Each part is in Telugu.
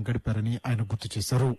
గడిపారని ఆయన గుర్తు చేశారు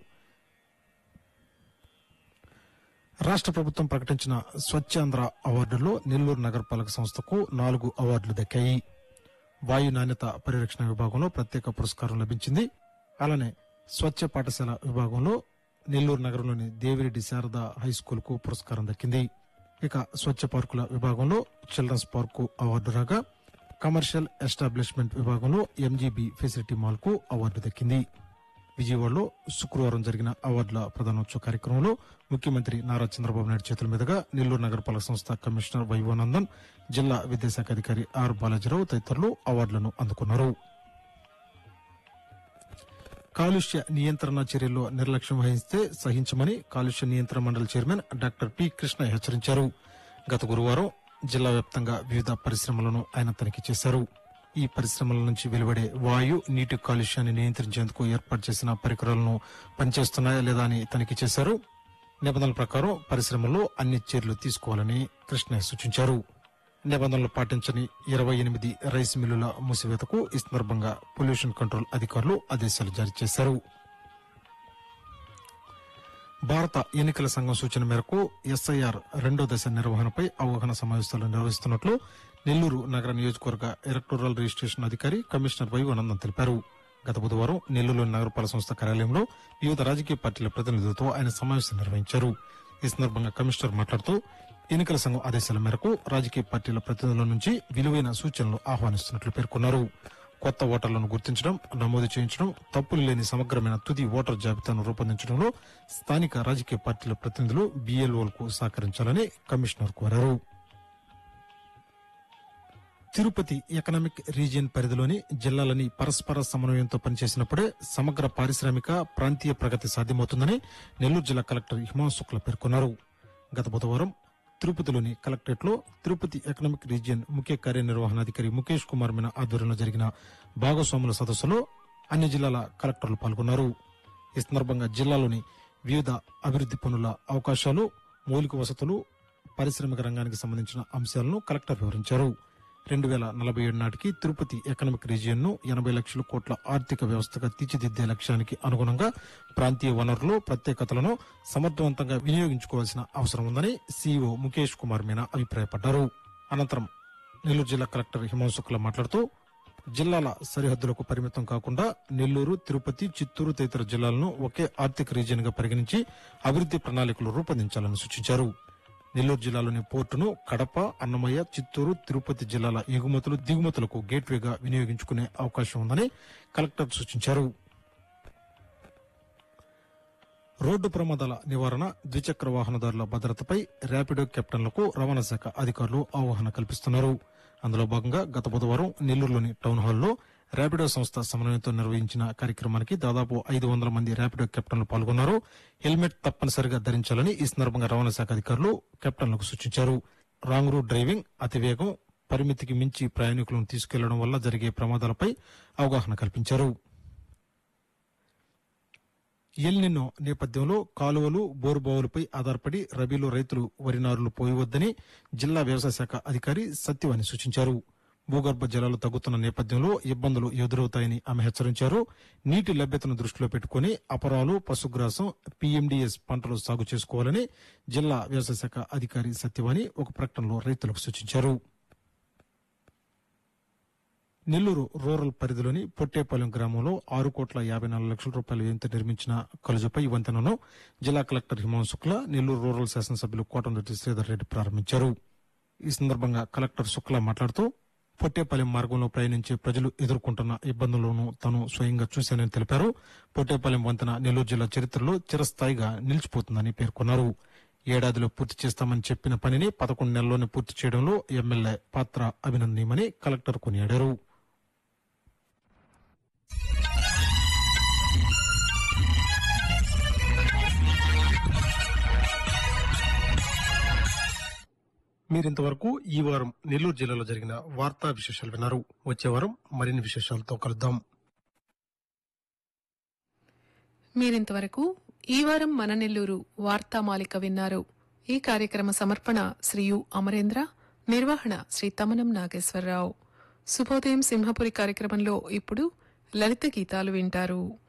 రాష్ట్ర ప్రభుత్వం ప్రకటించిన స్వచ్ఛాంధ్ర అవార్డుల్లో నెల్లూరు నగరపాలక సంస్థకు నాలుగు అవార్డులు దక్కాయి వాయు నాణ్యత పరిరక్షణ విభాగంలో ప్రత్యేక పురస్కారం లభించింది అలానే స్వచ్ఛ పాఠశాల విభాగంలో నెల్లూరు నగరంలోని దేవిరెడ్డి శారద హై స్కూల్ కు పురస్కారం దక్కింది ఇక స్వచ్ఛ పార్కుల విభాగంలో చిల్డ్రన్స్ పార్కు అవార్డు రాగా కమర్షియల్ ఎస్టాబ్లిష్మెంట్ విభాగంలో ఎంజీబీ ఫెసిలిటీ మాల్ కు అవార్డు దక్కింది విజయవాడలో శుక్రవారం జరిగిన అవార్డుల ప్రదానోత్సవ కార్యక్రమంలో ముఖ్యమంత్రి నారా చంద్రబాబు నాయుడు చేతుల మీదుగా నెల్లూరు నగరపాలక సంస్థ కమిషనర్ వైవోనందన్ జిల్లా విద్యాశాఖ అధికారి ఆర్ బాలాజీరావు తదితరులు అవార్డులను అందుకున్నారు కాలుష్య నియంత్రణ చర్యల్లో నిర్లక్ష్యం వహిస్తే సహించమని కాలుష్య నియంత్రణ మండలి చైర్మన్ డాక్టర్ పి కృష్ణ హెచ్చరించారు గత గురువారం జిల్లా వ్యాప్తంగా వివిధ పరిశ్రమలను ఆయన తనిఖీ చేశారు ఈ పరిశ్రమల నుంచి వెలువడే వాయు నీటి కాలుష్యాన్ని నియంత్రించేందుకు ఏర్పాటు చేసిన పరికరాలను పనిచేస్తున్నాయా లేదా అని తనిఖీ చేశారు నిబంధనల ప్రకారం పరిశ్రమల్లో అన్ని చర్యలు తీసుకోవాలని కృష్ణ సూచించారు నిబంధనలు పాటించని ఇరవై ఎనిమిది రైస్ మిల్లుల మూసివేతకు ఈ సందర్భంగా పొల్యూషన్ కంట్రోల్ అధికారులు ఆదేశాలు జారీ చేశారు భారత ఎన్నికల సంఘం సూచన మేరకు ఎస్ఐఆర్ రెండో దశ నిర్వహణపై అవగాహన సమావేశాలు నిర్వహిస్తున్నట్లు నెల్లూరు నగర నియోజకవర్గ ఎలక్టోరల్ రిజిస్ట్రేషన్ అధికారి కమిషనర్ వైవనందన్ తెలిపారు గత బుధవారం నెల్లూరులోని నగరపాలక సంస్థ కార్యాలయంలో వివిధ రాజకీయ పార్టీల ప్రతినిధులతో ఆయన సమావేశం నిర్వహించారు ఈ సందర్భంగా కమిషనర్ మాట్లాడుతూ ఎన్నికల సంఘం ఆదేశాల మేరకు రాజకీయ పార్టీల ప్రతినిధుల నుంచి విలువైన సూచనలు ఆహ్వానిస్తున్నట్లు పేర్కొన్నారు కొత్త ఓటర్లను గుర్తించడం నమోదు చేయించడం తప్పులు లేని సమగ్రమైన తుది ఓటర్ జాబితాను రూపొందించడంలో స్థానిక రాజకీయ పార్టీల ప్రతినిధులు బీఎల్ఓలకు సహకరించాలని కమిషనర్ కోరారు తిరుపతి ఎకనామిక్ రీజియన్ పరిధిలోని జిల్లాలని పరస్పర సమన్వయంతో పనిచేసినప్పుడే సమగ్ర పారిశ్రామిక ప్రాంతీయ ప్రగతి సాధ్యమవుతుందని నెల్లూరు జిల్లా కలెక్టర్ హిమాంశు శుక్ల పేర్కొన్నారు గత బుధవారం తిరుపతిలోని కలెక్టరేట్ లో తిరుపతి ఎకనామిక్ రీజియన్ ముఖ్య కార్యనిర్వహణాధికారి ముఖేష్ కుమార్ మీనా ఆధ్వర్యంలో జరిగిన భాగస్వాముల సదస్సులో అన్ని జిల్లాల కలెక్టర్లు పాల్గొన్నారు ఈ సందర్భంగా జిల్లాలోని వివిధ అభివృద్ది పనుల అవకాశాలు మౌలిక వసతులు పారిశ్రామిక రంగానికి సంబంధించిన అంశాలను కలెక్టర్ వివరించారు రెండు వేల నలభై ఏడు నాటికి తిరుపతి ఎకనామిక్ రీజియన్ ను ఎనభై లక్షల కోట్ల ఆర్థిక వ్యవస్థగా తీర్చిదిద్దే లక్ష్యానికి అనుగుణంగా ప్రాంతీయ వనరులు ప్రత్యేకతలను సమర్థవంతంగా వినియోగించుకోవాల్సిన అవసరం ఉందని సీఈఓ ముఖేష్ కుమార్ మీనా అభిప్రాయపడ్డారు అనంతరం నెల్లూరు జిల్లా కలెక్టర్ హిమాంశు శుక్లా మాట్లాడుతూ జిల్లాల సరిహద్దులకు పరిమితం కాకుండా నెల్లూరు తిరుపతి చిత్తూరు తదితర జిల్లాలను ఒకే ఆర్థిక రీజియన్ గా పరిగణించి అభివృద్ది ప్రణాళికలు రూపొందించాలని సూచించారు నెల్లూరు జిల్లాలోని పోర్టును కడప అన్నమయ్య చిత్తూరు తిరుపతి జిల్లాల ఎగుమతులు దిగుమతులకు గేట్వేగా వినియోగించుకునే అవకాశం ఉందని కలెక్టర్ సూచించారు రోడ్డు ప్రమాదాల నివారణ ద్విచక్ర వాహనదారుల భద్రతపై ర్యాపిడో కెప్టెన్లకు రవాణా శాఖ అధికారులు అవగాహన కల్పిస్తున్నారు అందులో భాగంగా గత బుధవారం నెల్లూరులోని టౌన్ హాల్లో ర్యాపిడో సంస్థ సమన్వయంతో నిర్వహించిన కార్యక్రమానికి దాదాపు ఐదు వందల మంది ర్యాపిడో కెప్టెన్లు పాల్గొన్నారు హెల్మెట్ తప్పనిసరిగా ధరించాలని ఈ సందర్భంగా రవాణా శాఖ అధికారులు కెప్టెన్లకు సూచించారు రాంగ్ రూట్ డ్రైవింగ్ అతివేగం పరిమితికి మించి ప్రయాణికులను తీసుకెళ్లడం వల్ల జరిగే ప్రమాదాలపై అవగాహన కల్పించారు ఎల్నిన్నో నేపథ్యంలో కాలువలు బోరుబావులపై ఆధారపడి రబీలో రైతులు వరి నారులు పోయవద్దని జిల్లా వ్యవసాయ శాఖ అధికారి సత్యవాణి సూచించారు భూగర్భ జలాలు తగ్గుతున్న నేపథ్యంలో ఇబ్బందులు ఎదురవుతాయని ఆమె హెచ్చరించారు నీటి లభ్యతను దృష్టిలో పెట్టుకుని అపరాలు పశుగ్రాసం పీఎండీఎస్ పంటలు సాగు చేసుకోవాలని జిల్లా వ్యవసాయ శాఖ అధికారి సత్యవాణి ఒక ప్రకటనలో రైతులకు సూచించారు నెల్లూరు రూరల్ పరిధిలోని పొట్టేపాలెం గ్రామంలో ఆరు కోట్ల యాభై నాలుగు లక్షల రూపాయల వ్యయంతో నిర్మించిన కలుజుపై వంతెనను జిల్లా కలెక్టర్ హిమాంశు శుక్లా నెల్లూరు రూరల్ శాసనసభ్యులు కోటంరెడ్డి శ్రీధర్ రెడ్డి ప్రారంభించారు ఈ సందర్భంగా కలెక్టర్ శుక్లా మాట్లాడుతూ పొట్టేపాలెం మార్గంలో ప్రయాణించే ప్రజలు ఎదుర్కొంటున్న ఇబ్బందులను తాను స్వయంగా చూశానని తెలిపారు పొట్టేపాలెం వంతెన నెల్లూరు జిల్లా చరిత్రలో చిరస్థాయిగా నిలిచిపోతుందని పేర్కొన్నారు ఏడాదిలో పూర్తి చేస్తామని చెప్పిన పనిని పదకొండు నెలల్లోనే పూర్తి చేయడంలో ఎమ్మెల్యే పాత్ర అభినందనీయమని కలెక్టర్ కొనియాడారు మీరింతవరకు ఈ వారం నెల్లూరు జిల్లాలో జరిగిన వార్తా విశేషాలు విన్నారు వచ్చే వారం మరిన్ని విశేషాలతో కలుద్దాం మీరింతవరకు ఈ వారం మన నెల్లూరు వార్తామాలిక విన్నారు ఈ కార్యక్రమ సమర్పణ శ్రీ యు అమరేంద్ర నిర్వహణ శ్రీ తమనం నాగేశ్వరరావు శుభోదయం సింహపురి కార్యక్రమంలో ఇప్పుడు లలిత గీతాలు వింటారు